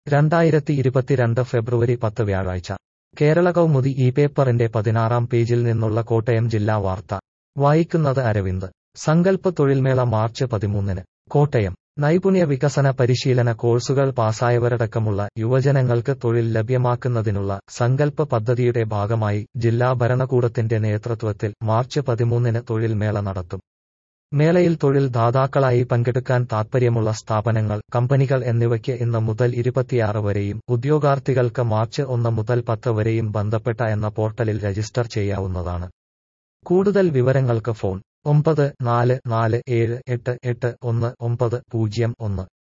രണ്ടായിരത്തി ഇരുപത്തിരണ്ട് ഫെബ്രുവരി പത്ത് വ്യാഴാഴ്ച കേരള കൗമുദി ഈ പേപ്പറിന്റെ പതിനാറാം പേജിൽ നിന്നുള്ള കോട്ടയം ജില്ലാ വാർത്ത വായിക്കുന്നത് അരവിന്ദ് സങ്കല്പ തൊഴിൽമേള മാർച്ച് പതിമൂന്നിന് കോട്ടയം നൈപുണ്യ വികസന പരിശീലന കോഴ്സുകൾ പാസായവരടക്കമുള്ള യുവജനങ്ങൾക്ക് തൊഴിൽ ലഭ്യമാക്കുന്നതിനുള്ള സങ്കല്പ പദ്ധതിയുടെ ഭാഗമായി ജില്ലാ ഭരണകൂടത്തിന്റെ നേതൃത്വത്തിൽ മാർച്ച് പതിമൂന്നിന് തൊഴിൽമേള നടത്തും മേളയിൽ തൊഴിൽ ദാതാക്കളായി പങ്കെടുക്കാൻ താൽപ്പര്യമുള്ള സ്ഥാപനങ്ങൾ കമ്പനികൾ എന്നിവയ്ക്ക് ഇന്ന് മുതൽ ഇരുപത്തിയാറ് വരെയും ഉദ്യോഗാർത്ഥികൾക്ക് മാർച്ച് ഒന്ന് മുതൽ പത്ത് വരെയും ബന്ധപ്പെട്ട എന്ന പോർട്ടലിൽ രജിസ്റ്റർ ചെയ്യാവുന്നതാണ് കൂടുതൽ വിവരങ്ങൾക്ക് ഫോൺ ഒമ്പത് നാല് നാല് ഏഴ് എട്ട് എട്ട് ഒന്ന് ഒമ്പത് പൂജ്യം ഒന്ന്